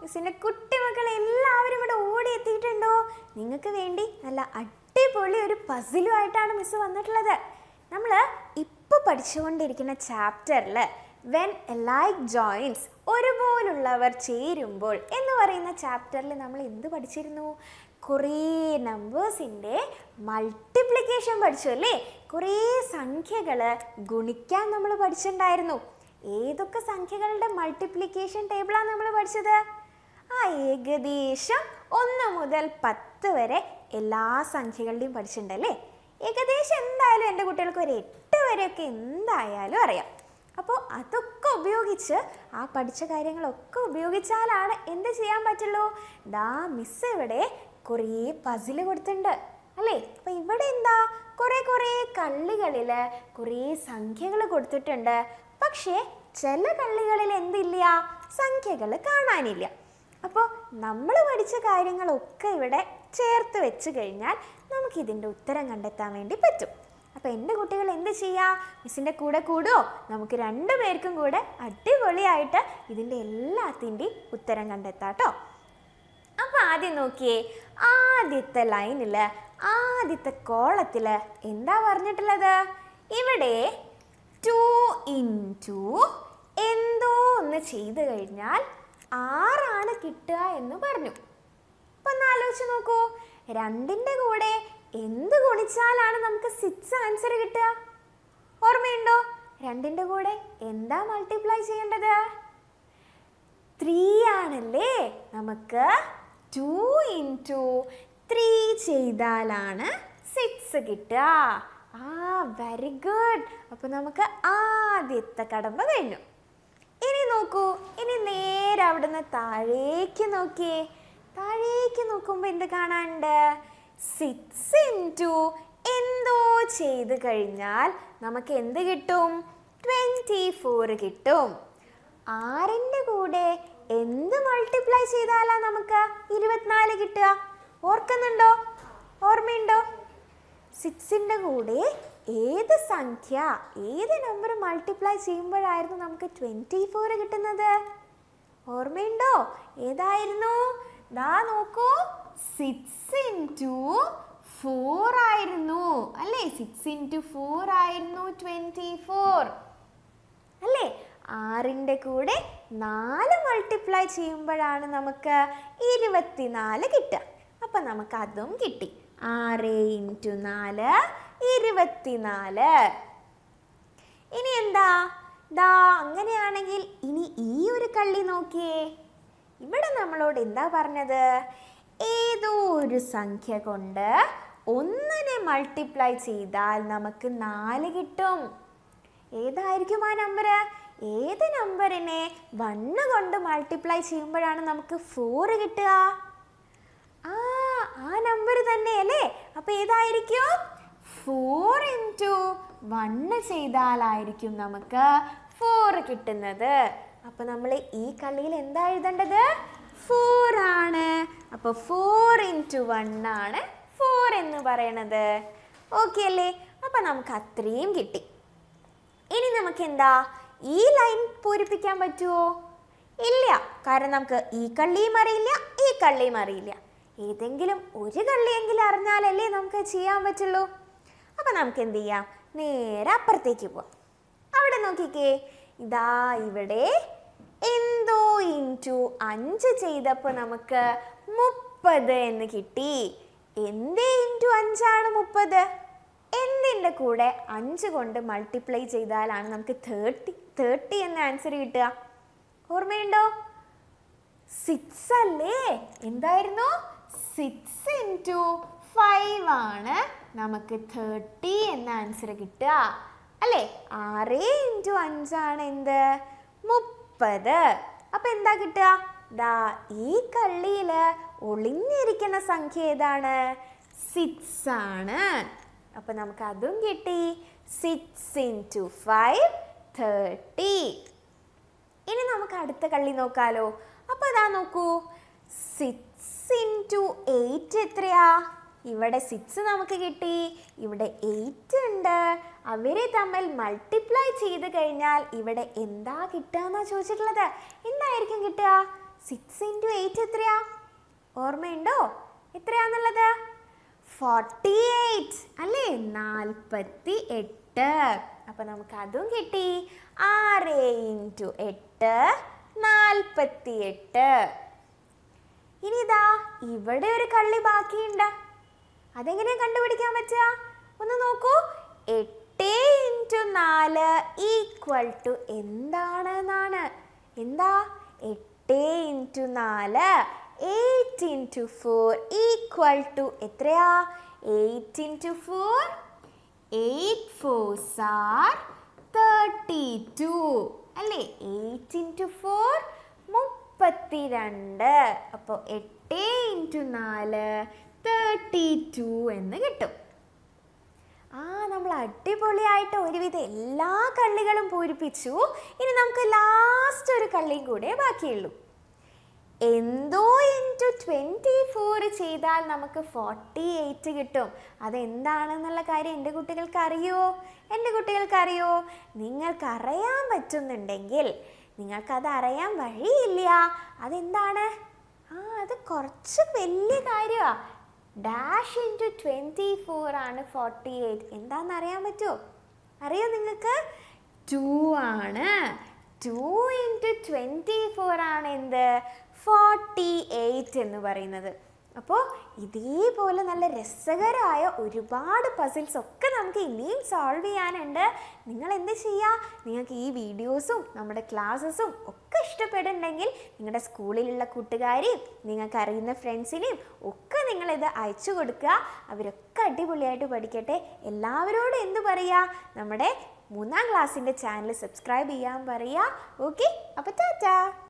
മിസ്സിൻ്റെ കുട്ടിമക്കൾ എല്ലാവരും ഇവിടെ ഓടി എത്തിയിട്ടുണ്ടോ നിങ്ങൾക്ക് വേണ്ടി നല്ല അടിപൊളി ഒരു പസിലുമായിട്ടാണ് മിസ് വന്നിട്ടുള്ളത് നമ്മൾ ഇപ്പോൾ പഠിച്ചുകൊണ്ടിരിക്കുന്ന ചാപ്റ്ററിൽ വെൻ ലൈക്ക് ജോയിൻസ് ഒരുപോലുള്ളവർ ചേരുമ്പോൾ എന്ന് പറയുന്ന ചാപ്റ്ററിൽ നമ്മൾ എന്ത് പഠിച്ചിരുന്നു കുറേ നമ്പേഴ്സിൻ്റെ മൾട്ടിപ്ലിക്കേഷൻ പഠിച്ചു അല്ലേ കുറേ സംഖ്യകൾ ഗുണിക്കാൻ നമ്മൾ പഠിച്ചിട്ടുണ്ടായിരുന്നു ഏതൊക്കെ സംഖ്യകളുടെ മൾട്ടിപ്ലിക്കേഷൻ ടേബിളാണ് നമ്മൾ പഠിച്ചത് ആ ഏകദേശം ഒന്ന് മുതൽ പത്ത് വരെ എല്ലാ സംഖ്യകളുടെയും പഠിച്ചിട്ടുണ്ടല്ലേ ഏകദേശം എന്തായാലും എൻ്റെ കുട്ടികൾക്ക് ഒരു എട്ട് വരെയൊക്കെ എന്തായാലും അറിയാം അപ്പോൾ അതൊക്കെ ഉപയോഗിച്ച് ആ പഠിച്ച കാര്യങ്ങളൊക്കെ ഉപയോഗിച്ചാലാണ് എന്ത് ചെയ്യാൻ പറ്റുള്ളൂ ദാ മിസ് ഇവിടെ കുറേ പസിൽ കൊടുത്തിട്ടുണ്ട് അല്ലേ അപ്പം ഇവിടെ എന്താ കുറേ കുറേ കള്ളികളിൽ കുറേ സംഖ്യകൾ കൊടുത്തിട്ടുണ്ട് പക്ഷേ ചില കള്ളികളിൽ എന്തില്ല സംഖ്യകൾ കാണാനില്ല അപ്പോൾ നമ്മൾ പഠിച്ച കാര്യങ്ങളൊക്കെ ഇവിടെ ചേർത്ത് വെച്ച് കഴിഞ്ഞാൽ നമുക്ക് ഇതിൻ്റെ ഉത്തരം കണ്ടെത്താൻ വേണ്ടി പറ്റും അപ്പോൾ എൻ്റെ കുട്ടികൾ എന്ത് ചെയ്യുക മിസ്സിൻ്റെ കൂടെ കൂടുമോ നമുക്ക് രണ്ടു പേർക്കും കൂടെ അടിപൊളിയായിട്ട് ഇതിൻ്റെ എല്ലാത്തിൻ്റെയും ഉത്തരം കണ്ടെത്താം കേട്ടോ അപ്പോൾ ആദ്യം നോക്കിയേ ആദ്യത്തെ ലൈനിൽ ആദ്യത്തെ കോളത്തിൽ എന്താ പറഞ്ഞിട്ടുള്ളത് ഇവിടെ ടു ഇൻറ്റു എന്തോ ഒന്ന് ചെയ്തു കഴിഞ്ഞാൽ ആറാണ് കിട്ടുക എന്ന് പറഞ്ഞു അപ്പൊ ഒന്ന് ആലോചിച്ച് നോക്കൂ രണ്ടിന്റെ കൂടെ എന്ത് ഗുണിച്ചാലാണ് നമുക്ക് സിക്സ് ആൻസർ കിട്ടുക ഓർമ്മയുണ്ടോ രണ്ടിന്റെ കൂടെ എന്താ മൾട്ടിപ്ലൈ ചെയ്യേണ്ടത് ത്രീ ആണല്ലേ നമുക്ക് ടു ഇൻറ്റു ത്രീ ചെയ്താലാണ് സിക്സ് കിട്ടുക ആ വെരി ഗുഡ് അപ്പോൾ നമുക്ക് ആദ്യത്തെ കടമ്പ കഴിഞ്ഞു ഇനി നോക്കൂ ഇനി നേരെ അവിടുന്ന് താഴേക്ക് നോക്കിയേ താഴേക്ക് നോക്കുമ്പോൾ എന്ത് കാണാനുണ്ട് സിക്സ് ഇൻറ്റു എന്തോ ചെയ്ത് കഴിഞ്ഞാൽ നമുക്ക് എന്ത് കിട്ടും ട്വൻറ്റി ഫോർ കിട്ടും ആറിൻ്റെ കൂടെ എന്ത് മൾട്ടിപ്ലൈ ചെയ്താലാ നമുക്ക് ഇരുപത്തിനാല് കിട്ടുക ഓർക്കുന്നുണ്ടോ ഓർമ്മയുണ്ടോ സിക്സിൻ്റെ കൂടെ ഏത് സംഖ്യ ഏത് നമ്പർ മൾട്ടിപ്ലൈ ചെയ്യുമ്പോഴായിരുന്നു നമുക്ക് ട്വൻറ്റി ഫോർ കിട്ടുന്നത് ഓർമ്മയുണ്ടോ ഏതായിരുന്നു ദാ നോക്കൂ സിക്സ് ഇൻറ്റു ഫോർ ആയിരുന്നു അല്ലേ സിക്സ് ഇൻറ്റു ഫോർ ആയിരുന്നു ട്വൻറ്റി ഫോർ അല്ലേ ആറിൻ്റെ കൂടെ നാല് മൾട്ടിപ്ലൈ ചെയ്യുമ്പോഴാണ് നമുക്ക് ഇരുപത്തിനാല് കിട്ടുക അപ്പം നമുക്ക് അതും കിട്ടി ആറ് ഇൻറ്റു നാല് ഇരുപത്തിനാല് ഇനി എന്താ ദാ അങ്ങനെയാണെങ്കിൽ ഇനി ഈ ഒരു കള്ളി നോക്കിയേ ഇവിടെ നമ്മളോട് എന്താ പറഞ്ഞത് ഏതോ ഒരു സംഖ്യ കൊണ്ട് ഒന്നിനെ മൾട്ടിപ്ലൈ ചെയ്താൽ നമുക്ക് നാല് കിട്ടും ഏതായിരിക്കും ആ നമ്പർ ഏത് നമ്പറിനെ വണ്ണ് കൊണ്ട് മൾട്ടിപ്ലൈ ചെയ്യുമ്പോഴാണ് നമുക്ക് ഫോർ കിട്ടുക ആ ആ നമ്പർ തന്നെ അല്ലേ അപ്പൊ ഏതായിരിക്കും ഫോർ ഇൻറ്റു വണ്ണ് ചെയ്താലായിരിക്കും നമുക്ക് ഫോർ കിട്ടുന്നത് അപ്പൊ നമ്മൾ ഈ കളിയിൽ എന്താ എഴുതേണ്ടത് ഫോർ ആണ് അപ്പൊ ഫോർ ഇൻറ്റു വൺ ആണ് ഫോർ എന്ന് പറയണത് ഓക്കെ അല്ലേ അപ്പൊ നമുക്ക് അത്രയും കിട്ടി ഇനി നമുക്ക് എന്താ ഈ ലൈൻ പൂരിപ്പിക്കാൻ പറ്റുമോ ഇല്ല കാരണം നമുക്ക് ഈ കള്ളിയും അറിയില്ല ഈ കള്ളിയും അറിയില്ല ഏതെങ്കിലും ഒരു കള്ളിയെങ്കിലും അറിഞ്ഞാലല്ലേ നമുക്ക് ചെയ്യാൻ പറ്റുള്ളൂ അപ്പം നമുക്ക് എന്ത് ചെയ്യാം നേരെ അപ്പുറത്തേക്ക് പോവാം അവിടെ നോക്കിക്കേ ഇതാ ഇവിടെ എന്തോ ഇൻറ്റു അഞ്ച് ചെയ്തപ്പോൾ നമുക്ക് മുപ്പത് എന്ന് കിട്ടി എന്തേ ഇൻറ്റു അഞ്ചാണ് മുപ്പത് എന്തിൻ്റെ കൂടെ അഞ്ച് കൊണ്ട് മൾട്ടിപ്ലൈ ചെയ്താലാണ് നമുക്ക് തേർട്ടി തേർട്ടി എന്ന ആൻസർ കിട്ടുക ഓർമ്മയുണ്ടോ സിക്സ് അല്ലേ എന്തായിരുന്നു സിക്സ് ഇൻറ്റു ഫൈവ് ആണ് നമുക്ക് തേർട്ടി എന്ന ആൻസർ കിട്ടുക അല്ലേ ആറ് ഇൻറ്റു അഞ്ചാണ് എന്ത് മുപ്പത് അപ്പം എന്താ കിട്ടുക ദാ ഈ കള്ളിയിൽ ഒളിഞ്ഞിരിക്കുന്ന സംഖ്യ ഏതാണ് സിക്സ് ആണ് അപ്പം നമുക്ക് അതും കിട്ടി സിക്സ് ഇൻറ്റു ഫൈവ് തേർട്ടി ഇനി നമുക്ക് അടുത്ത കള്ളി നോക്കാലോ അപ്പോൾ അതാ നോക്കൂ സിക്സ് ഇൻറ്റു എയ്റ്റ് എത്രയാ ഇവിടെ സിക്സ് നമുക്ക് കിട്ടി ഇവിടെ എയ്റ്റ് ഉണ്ട് അവരെ തമ്മിൽ മൾട്ടിപ്ലൈ ചെയ്ത് കഴിഞ്ഞാൽ ഇവിടെ എന്താ കിട്ടുക എന്നാ ചോദിച്ചിട്ടുള്ളത് എന്തായിരിക്കും കിട്ടുക സിക്സ് ഇൻറ്റു എയ്റ്റ് എത്രയാ ഓർമ്മയുണ്ടോ എത്രയാന്നുള്ളത് ഫോർട്ടി എയ്റ്റ് അല്ലേ നാൽപ്പത്തി എട്ട് അപ്പൊ നമുക്ക് അതും കിട്ടി ആറ് ഇൻറ്റു എട്ട് നാൽപ്പത്തി എട്ട് ഇനി ഇതാ ഇവിടെ ഒരു കള്ളി ബാക്കിയുണ്ട് അതെങ്ങനെയാ കണ്ടുപിടിക്കാൻ പറ്റുക ഒന്ന് നോക്കൂ എട്ട് ഇൻറ്റു നാല് ഈക്വൽ ടു എന്താണ് എന്നാണ് എന്താ എട്ട് ഇൻറ്റു നാല് eight into four equal to എത്രയാ eight into four eight fours are thirty two അല്ലേ എയ്റ്റ് ഇൻറ്റു ഫോർ മുപ്പത്തിരണ്ട് അപ്പോൾ എട്ട് ഇൻറ്റു നാല് തേർട്ടി ടു എന്ന് കിട്ടും ആ നമ്മൾ അടിപൊളിയായിട്ട് ഒരുവിധം എല്ലാ കള്ളികളും പൂരിപ്പിച്ചു ഇനി നമുക്ക് ലാസ്റ്റ് ഒരു കള്ളിയും കൂടെ ബാക്കിയുള്ളൂ എന്തോ ഇൻറ്റു ട്വൻറ്റി ഫോർ ചെയ്താൽ നമുക്ക് ഫോർട്ടി എയ്റ്റ് കിട്ടും അതെന്താണെന്നുള്ള കാര്യം എൻ്റെ കുട്ടികൾക്ക് അറിയോ എൻ്റെ കുട്ടികൾക്ക് അറിയോ നിങ്ങൾക്ക് അറിയാൻ പറ്റുന്നുണ്ടെങ്കിൽ നിങ്ങൾക്കത് അറിയാൻ വഴിയില്ല അതെന്താണ് ആ അത് കുറച്ച് വലിയ കാര്യമാണ് ഡാഷ് ഇൻറ്റു ട്വൻറ്റി ഫോർ ആണ് ഫോർട്ടി എയ്റ്റ് എന്താണെന്ന് അറിയാൻ പറ്റുമോ അറിയോ നിങ്ങൾക്ക് ടു ആണ് ടു ഇൻറ്റു ട്വൻറ്റി ഫോർ ആണ് എന്ത് ഫോർട്ടി എയ്റ്റ് എന്ന് പറയുന്നത് അപ്പോൾ ഇതേപോലെ നല്ല രസകരമായ ഒരുപാട് പസിൽസ് ഒക്കെ നമുക്ക് ഇനിയും സോൾവ് ചെയ്യാനുണ്ട് നിങ്ങൾ എന്ത് ചെയ്യുക നിങ്ങൾക്ക് ഈ വീഡിയോസും നമ്മുടെ ക്ലാസ്സസും ഒക്കെ ഇഷ്ടപ്പെടുന്നുണ്ടെങ്കിൽ നിങ്ങളുടെ സ്കൂളിലുള്ള കൂട്ടുകാരെയും നിങ്ങൾക്ക് അറിയുന്ന ഫ്രണ്ട്സിനെയും ഒക്കെ നിങ്ങളിത് അയച്ചു കൊടുക്കുക അവരൊക്കെ അടിപൊളിയായിട്ട് പഠിക്കട്ടെ എല്ലാവരോടും എന്ത് പറയുക നമ്മുടെ മൂന്നാം ക്ലാസ്സിൻ്റെ ചാനൽ സബ്സ്ക്രൈബ് ചെയ്യാൻ പറയുക ഓക്കെ അപ്പോൾ ടാറ്റാ